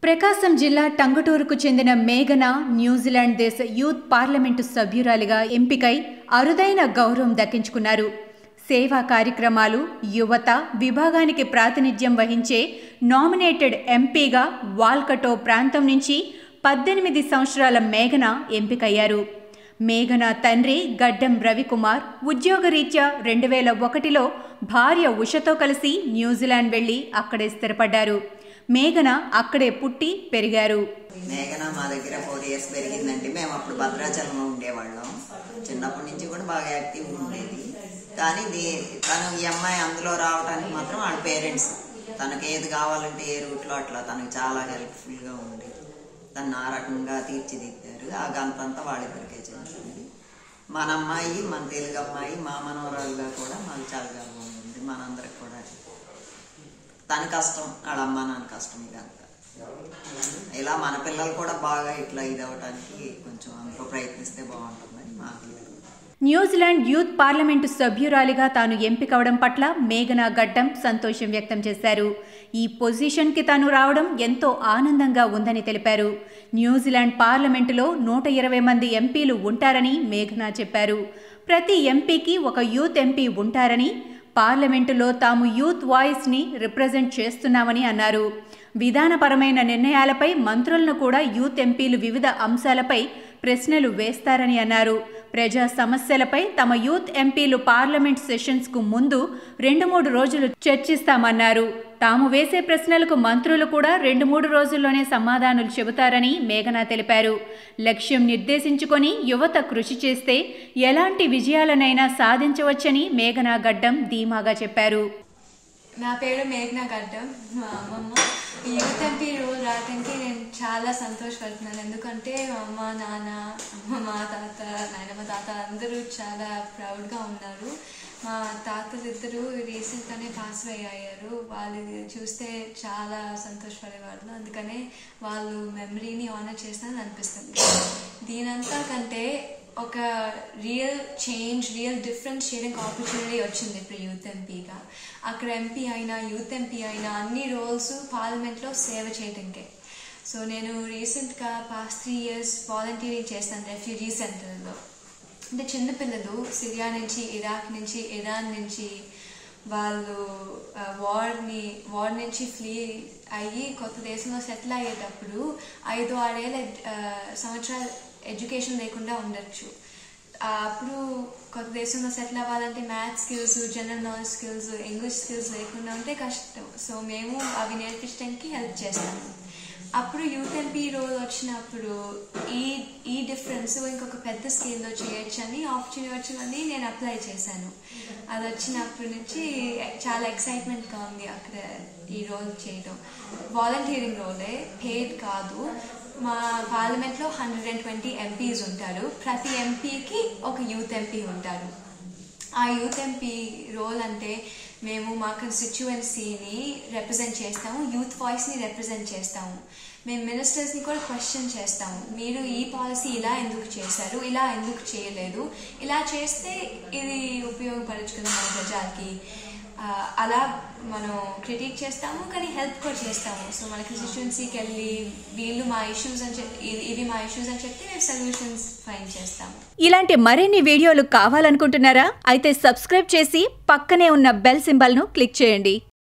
ప్రకాశం జిల్లా టంగుటూరుకు చెందిన మేఘన న్యూజిలాండ్ దేశ యూత్ పార్లమెంటు సభ్యురాలిగా ఎంపికై అరుదైన గౌరవం దక్కించుకున్నారు సేవా కార్యక్రమాలు యువత విభాగానికి ప్రాతినిధ్యం వహించే నామినేటెడ్ ఎంపీగా వాల్కటో ప్రాంతం నుంచి పద్దెనిమిది సంవత్సరాల మేఘన ఎంపికయ్యారు మేఘన తండ్రి గడ్డం రవికుమార్ ఉద్యోగరీత్యా రెండు వేల ఒకటిలో భార్య ఉషతో కలిసి న్యూజిలాండ్ వెళ్లి అక్కడే స్థిరపడ్డారు మేఘన అక్కడే పుట్టి పెరిగారు మేఘన మా దగ్గర ఫోర్ ఇయర్స్ పెరిగిందండి మేము అప్పుడు భద్రాచలంలో ఉండేవాళ్ళం చిన్నప్పటి నుంచి కూడా బాగా యాక్టివ్ ఉండేది కానీ దీ- తను ఈ అమ్మాయి అందులో రావడానికి మాత్రం వాళ్ళ పేరెంట్స్ తనకి ఏది కావాలంటే ఏ రూట్లో అట్లా తనకి చాలా హెల్ప్ఫుల్గా ఉండేది తను ఆ రకంగా తీర్చిదిద్దారు ఆ గంతంతా వాళ్ళిద్దరికే చెందుతుంది మన అమ్మాయి మన తెలుగు అమ్మాయి మా మనవరాలుగా కూడా మాకు చాలా గర్వం ఉంది మనందరికి కూడా తన కష్టం వాళ్ళ అమ్మ నాన్న కష్టం ఇదంతా ఇలా మన పిల్లలు కూడా బాగా ఇట్లా ఇది అవడానికి కొంచెం అందులో ప్రయత్నిస్తే బాగుంటుందని మాకు ఇది. న్యూజిలాండ్ యూత్ పార్లమెంటు సభ్యురాలిగా తాను ఎంపికవడం పట్ల మేఘనా గడ్డం సంతోషం వ్యక్తం చేశారు ఈ పొజిషన్కి తాను రావడం ఎంతో ఆనందంగా ఉందని తెలిపారు న్యూజిలాండ్ పార్లమెంటులో నూట ఇరవై మంది ఎంపీలు ఉంటారని మేఘనా చెప్పారు ప్రతి ఎంపీకి ఒక యూత్ ఎంపీ ఉంటారని పార్లమెంటులో తాము యూత్ వాయిస్ని రిప్రజెంట్ చేస్తున్నామని అన్నారు విధానపరమైన నిర్ణయాలపై మంత్రులను కూడా యూత్ ఎంపీలు వివిధ అంశాలపై ప్రశ్నలు వేస్తారని అన్నారు ప్రజా సమస్యలపై తమ యూత్ ఎంపీలు పార్లమెంట్ సెషన్స్కు ముందు రెండు మూడు రోజులు చర్చిస్తామన్నారు తాము వేసే ప్రశ్నలకు మంత్రులు కూడా రెండు మూడు రోజుల్లోనే సమాధానాలు చెబుతారని మేఘనా తెలిపారు లక్ష్యం నిర్దేశించుకొని యువత కృషి చేస్తే ఎలాంటి విజయాలనైనా సాధించవచ్చని మేఘనా గడ్డం ధీమాగా చెప్పారు నా పేరు మేఘనా గడ్డం మా అమ్మమ్మ ఈ యూత్ ఎంపీ రోల్ రావడానికి నేను చాలా సంతోషపడుతున్నాను ఎందుకంటే మా అమ్మ నాన్న మా తాత నాయనమ్మ తాత అందరూ చాలా ప్రౌడ్గా ఉన్నారు మా తాతలు ఇద్దరు రీసెంట్గానే పాస్ అయ్యారు వాళ్ళు చూస్తే చాలా సంతోషపడేవాళ్ళు అందుకనే వాళ్ళు మెమరీని ఆనర్ చేస్తానని అనిపిస్తుంది దీనంతా కంటే ఒక రియల్ చేంజ్ రియల్ డిఫరెన్స్ చేయడానికి ఆపర్చునిటీ వచ్చింది ఇప్పుడు యూత్ ఎంపీగా అక్కడ ఎంపీ అయినా యూత్ ఎంపీ అయినా అన్ని రోల్స్ పార్లమెంట్లో సేవ చేయడానికే సో నేను రీసెంట్గా పాస్ట్ త్రీ ఇయర్స్ వాలంటీరింగ్ చేస్తాను రెఫ్యూజీ సెంటర్లో అంటే చిన్నపిల్లలు సిరియా నుంచి ఇరాక్ నుంచి ఇరాన్ నుంచి వాళ్ళు వార్ని వార్ నుంచి ఫ్లీ అయ్యి కొత్త దేశంలో సెటిల్ అయ్యేటప్పుడు ఐదు ఆరేళ్ళ ఆ, సంవత్సరాలు ఎడ్యుకేషన్ లేకుండా ఉండొచ్చు ఆ, అప్పుడు కొత్త దేశంలో సెటిల్ అవ్వాలంటే maths skills general knowledge skills English skills లేకుండా ఉంటే కష్టం సో మేము అవి నేర్పించడానికి హెల్ప్ చేస్తాము అప్పుడు యూత్ ఎంపీ రోల్ వచ్చినప్పుడు ఈ ఈ డిఫరెన్స్ ఇంకొక పెద్ద స్కేల్లో చేయొచ్చు అని ఆపర్చునిటీ వచ్చిందని నేను అప్లై చేశాను అది వచ్చినప్పటి నుంచి చాలా ఎక్సైట్మెంట్గా ఉంది అక్కడ ఈ రోల్ చేయడం వాలంటీరింగ్ రోలే పేడ్ కాదు మా పార్లమెంట్లో హండ్రెడ్ అండ్ ట్వంటీ ఎంపీస్ ఉంటారు ప్రతి ఎంపీకి ఒక యూత్ ఎంపీ ఉంటారు ఆ యూత్ ఎంపీ రోల్ అంటే మేము మా కన్స్టిట్యువెన్సీని రిప్రజెంట్ చేస్తాము యూత్ వాయిస్ని రిప్రజెంట్ చేస్తాము మేము మినిస్టర్స్ని కూడా క్వశ్చన్ చేస్తాము మీరు ఈ పాలసీ ఇలా ఎందుకు చేశారు ఇలా ఎందుకు చేయలేదు ఇలా చేస్తే ఇది ఉపయోగపడచ్చు కదా మన ప్రజలకి ఆ, అలా మనం క్రిటిక్ చేస్తాము కానీ హెల్ప్ కూడా చేస్తాము సో మన కన్స్టిట్యువెన్సీకి వెళ్ళి వీళ్ళు మా ఇష్యూస్ అని చెప్పి ఇవి- ఇవి మా ఇష్యూస్ అని చెప్తే మేము సొల్యూషన్స్ ఫైండ్ చేస్తాము ఇలాంటి మరిన్ని వీడియోలు కావాలనుకుంటున్నారా అయితే సబ్స్క్రైబ్ చేసి పక్కనే ఉన్న బెల్ సింబల్ను క్లిక్ చేయండి